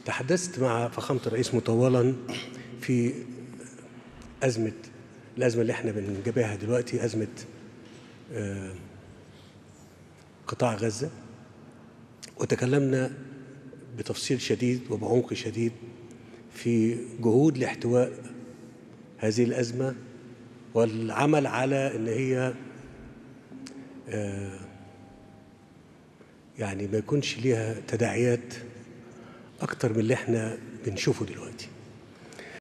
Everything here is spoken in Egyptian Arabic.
تحدثت مع فخامة الرئيس مطولا في أزمة الأزمة اللي احنا بنجابهها دلوقتي أزمة آه، قطاع غزة وتكلمنا بتفصيل شديد وبعمق شديد في جهود لاحتواء هذه الأزمة والعمل على أن هي آه، يعني ما يكونش ليها تداعيات أكتر من اللي احنا بنشوفه دلوقتي